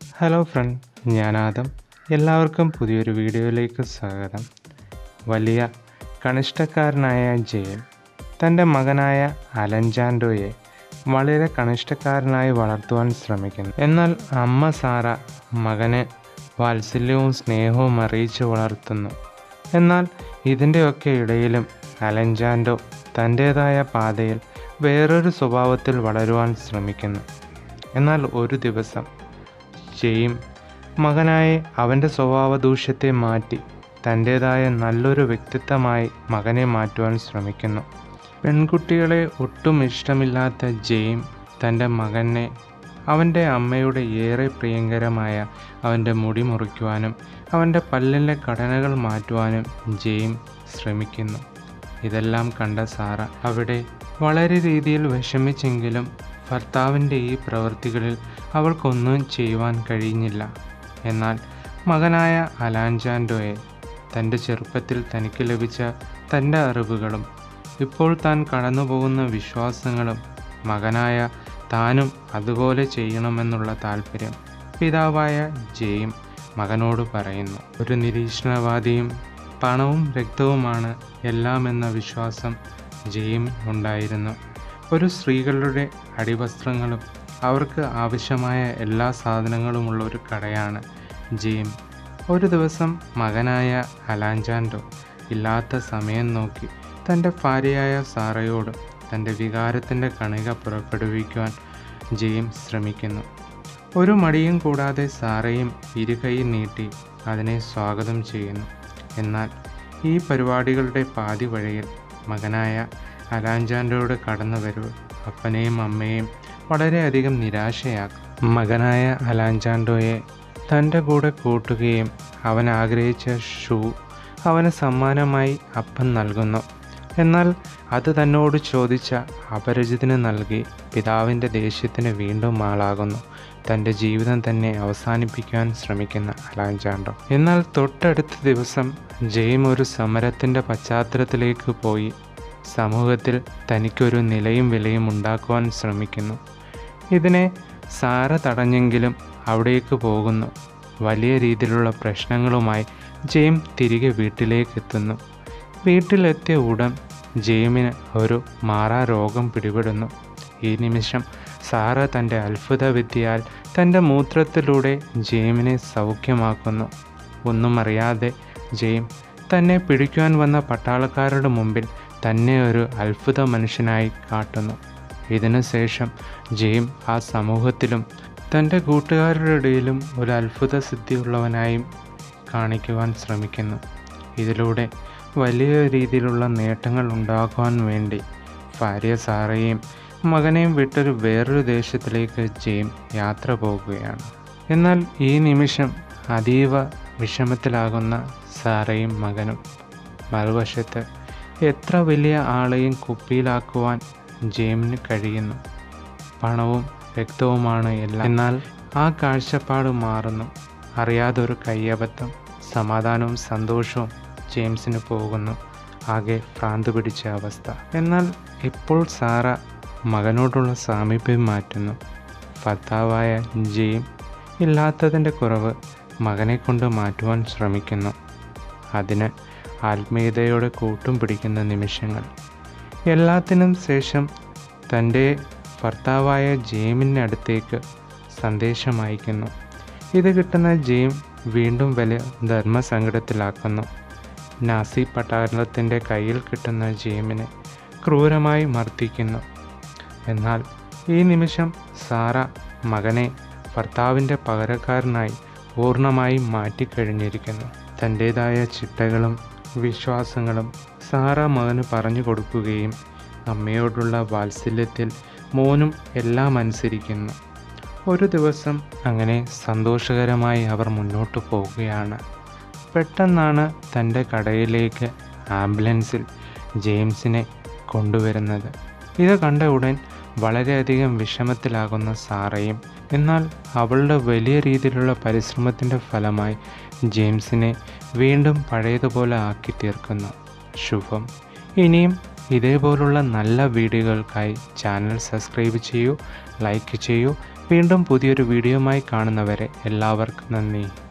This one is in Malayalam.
ഹലോ ഫ്രണ്ട് ഞാൻ ആദം എല്ലാവർക്കും പുതിയൊരു വീഡിയോയിലേക്ക് സ്വാഗതം വലിയ കണിഷ്ഠക്കാരനായ ജയൻ തൻ്റെ മകനായ അലൻജാൻഡോയെ വളരെ കണിഷ്ഠക്കാരനായി വളർത്തുവാൻ ശ്രമിക്കുന്നു എന്നാൽ അമ്മ സാറ മകന് വാത്സല്യവും സ്നേഹവും അറിയിച്ച് വളർത്തുന്നു എന്നാൽ ഇതിൻ്റെയൊക്കെ ഇടയിലും അലൻജാൻഡോ തൻ്റേതായ പാതയിൽ വേറൊരു സ്വഭാവത്തിൽ വളരുവാൻ ശ്രമിക്കുന്നു എന്നാൽ ഒരു ദിവസം ജെയിം മകനായി അവൻ്റെ സ്വഭാവ ദൂഷ്യത്തെ മാറ്റി തൻ്റേതായ നല്ലൊരു വ്യക്തിത്വമായി മകനെ മാറ്റുവാൻ ശ്രമിക്കുന്നു പെൺകുട്ടികളെ ഒട്ടും ഇഷ്ടമില്ലാത്ത ജെയിം തൻ്റെ മകനെ അവൻ്റെ അമ്മയുടെ ഏറെ പ്രിയങ്കരമായ അവൻ്റെ മുടി മുറിക്കുവാനും അവൻ്റെ പല്ലിലെ ഘടനകൾ മാറ്റുവാനും ജെയിം ശ്രമിക്കുന്നു ഇതെല്ലാം കണ്ട സാറ അവിടെ വളരെ രീതിയിൽ വിഷമിച്ചെങ്കിലും ഭർത്താവിൻ്റെ ഈ പ്രവൃത്തികളിൽ അവൾക്കൊന്നും ചെയ്യുവാൻ കഴിഞ്ഞില്ല എന്നാൽ മകനായ അലാൻജാൻഡോയെ തൻ്റെ ചെറുപ്പത്തിൽ തനിക്ക് ലഭിച്ച തൻ്റെ അറിവുകളും ഇപ്പോൾ താൻ കടന്നുപോകുന്ന വിശ്വാസങ്ങളും മകനായ താനും അതുപോലെ ചെയ്യണമെന്നുള്ള താല്പര്യം പിതാവായ ജെയിം മകനോട് പറയുന്നു ഒരു നിരീക്ഷണവാദിയും പണവും രക്തവുമാണ് എല്ലാമെന്ന വിശ്വാസം ജെയിം ഉണ്ടായിരുന്നു ഒരു സ്ത്രീകളുടെ അടിവസ്ത്രങ്ങളും അവർക്ക് ആവശ്യമായ എല്ലാ സാധനങ്ങളുമുള്ള ഒരു കടയാണ് ജെയിം ഒരു ദിവസം മകനായ അലാൻജാൻഡോ ഇല്ലാത്ത സമയം നോക്കി തൻ്റെ ഭാര്യയായ സാറയോട് തൻ്റെ വികാരത്തിൻ്റെ കണിക പുറപ്പെടുവിക്കുവാൻ ജെയിം ശ്രമിക്കുന്നു ഒരു മടിയും കൂടാതെ സാറയും ഇരുകൈ നീട്ടി അതിനെ സ്വാഗതം ചെയ്യുന്നു എന്നാൽ ഈ പരിപാടികളുടെ പാതി വഴിയിൽ മകനായ അലാൻജാൻഡോയുടെ കടന്നുവരവ് അപ്പനെയും അമ്മയെയും വളരെയധികം നിരാശയാക്കും മകനായ അലാൻജാൻഡോയെ തൻ്റെ കൂടെ കൂട്ടുകയും അവൻ ആഗ്രഹിച്ച ഷൂ അവന് സമ്മാനമായി അപ്പൻ നൽകുന്നു എന്നാൽ അത് തന്നോട് ചോദിച്ച അപരിചിതന് നൽകി പിതാവിൻ്റെ ദേഷ്യത്തിന് വീണ്ടും ആളാകുന്നു തൻ്റെ ജീവിതം തന്നെ അവസാനിപ്പിക്കാൻ ശ്രമിക്കുന്ന അലാൻജാൻഡോ എന്നാൽ തൊട്ടടുത്ത ദിവസം ജെയിം ഒരു സമരത്തിൻ്റെ പശ്ചാത്തലത്തിലേക്ക് പോയി സമൂഹത്തിൽ തനിക്കൊരു നിലയും വിലയും ഉണ്ടാക്കുവാൻ ശ്രമിക്കുന്നു ഇതിനെ സാര തടഞ്ഞെങ്കിലും അവിടേക്ക് പോകുന്നു വലിയ രീതിയിലുള്ള പ്രശ്നങ്ങളുമായി ജെയിം തിരികെ വീട്ടിലേക്ക് എത്തുന്നു വീട്ടിലെത്തിയ ഉടൻ ജെയിമിന് ഒരു മാറാ രോഗം പിടിപെടുന്നു ഈ നിമിഷം സാറ തൻ്റെ അത്ഭുത വിദ്യയാൽ തൻ്റെ മൂത്രത്തിലൂടെ ജെയിമിനെ സൗഖ്യമാക്കുന്നു ഒന്നും അറിയാതെ ജെയിം തന്നെ പിടിക്കുവാൻ വന്ന പട്ടാളക്കാരുടെ മുമ്പിൽ തന്നെ ഒരു അത്ഭുത മനുഷ്യനായി കാട്ടുന്നു ഇതിനു ശേഷം ജെയിം ആ സമൂഹത്തിലും തൻ്റെ കൂട്ടുകാരുടെ ഇടയിലും ഒരു അത്ഭുത സിദ്ധിയുള്ളവനായും കാണിക്കുവാൻ ശ്രമിക്കുന്നു ഇതിലൂടെ വലിയ രീതിയിലുള്ള നേട്ടങ്ങൾ ഉണ്ടാക്കുവാൻ വേണ്ടി ഭാര്യ സാറയും മകനെയും വിട്ടൊരു വേറൊരു ദേശത്തിലേക്ക് ജെയിം യാത്ര പോകുകയാണ് എന്നാൽ ഈ നിമിഷം അതീവ വിഷമത്തിലാകുന്ന സാറയും മകനും മറുവശത്ത് എത്ര വലിയ ആളെയും കുപ്പിയിലാക്കുവാൻ ജെയിമിന് കഴിയുന്നു പണവും രക്തവുമാണ് എല്ലാം എന്നാൽ ആ കാഴ്ചപ്പാട് മാറുന്നു അറിയാതെ ഒരു കയ്യബദ്ധം സമാധാനവും സന്തോഷവും ജെയിംസിന് പോകുന്നു ആകെ ഭ്രാന്ത് പിടിച്ച അവസ്ഥ എന്നാൽ ഇപ്പോൾ സാറ മകനോടുള്ള സാമീപ്യം മാറ്റുന്നു ഭർത്താവായ ജെയിം ഇല്ലാത്തതിൻ്റെ കുറവ് മകനെ കൊണ്ട് മാറ്റുവാൻ ശ്രമിക്കുന്നു അതിന് ആത്മീയതയോടെ കൂട്ടും പിടിക്കുന്ന നിമിഷങ്ങൾ എല്ലാത്തിനും ശേഷം തൻ്റെ ഭർത്താവായ ജെയിമിൻ്റെ അടുത്തേക്ക് സന്ദേശം അയക്കുന്നു ഇത് കിട്ടുന്ന ജെയിം വീണ്ടും വലിയ ധർമ്മസങ്കടത്തിലാക്കുന്നു നാസി പട്ടാളത്തിൻ്റെ കയ്യിൽ കിട്ടുന്ന ജെയിമിനെ ക്രൂരമായി മർദ്ദിക്കുന്നു എന്നാൽ ഈ നിമിഷം സാറ മകനെ ഭർത്താവിൻ്റെ പകരക്കാരനായി പൂർണ്ണമായി മാറ്റിക്കഴിഞ്ഞിരിക്കുന്നു തൻ്റേതായ ചിട്ടകളും വിശ്വാസങ്ങളും സാറ മകന് പറഞ്ഞു കൊടുക്കുകയും അമ്മയോടുള്ള വാത്സല്യത്തിൽ മോനും എല്ലാം അനുസരിക്കുന്നു ഒരു ദിവസം അങ്ങനെ സന്തോഷകരമായി അവർ മുന്നോട്ട് പോവുകയാണ് പെട്ടെന്നാണ് തൻ്റെ കടയിലേക്ക് ആംബുലൻസിൽ ജെയിംസിനെ കൊണ്ടുവരുന്നത് ഇത് കണ്ട ഉടൻ വളരെയധികം വിഷമത്തിലാകുന്ന സാറയും എന്നാൽ അവളുടെ വലിയ രീതിയിലുള്ള പരിശ്രമത്തിൻ്റെ ഫലമായി ജെയിംസിനെ വീണ്ടും പഴയതുപോലെ ആക്കി തീർക്കുന്നു ശുഭം ഇനിയും ഇതേപോലുള്ള നല്ല വീഡിയോകൾക്കായി ചാനൽ സബ്സ്ക്രൈബ് ചെയ്യൂ ലൈക്ക് ചെയ്യൂ വീണ്ടും പുതിയൊരു വീഡിയോയുമായി കാണുന്നവരെ എല്ലാവർക്കും നന്ദി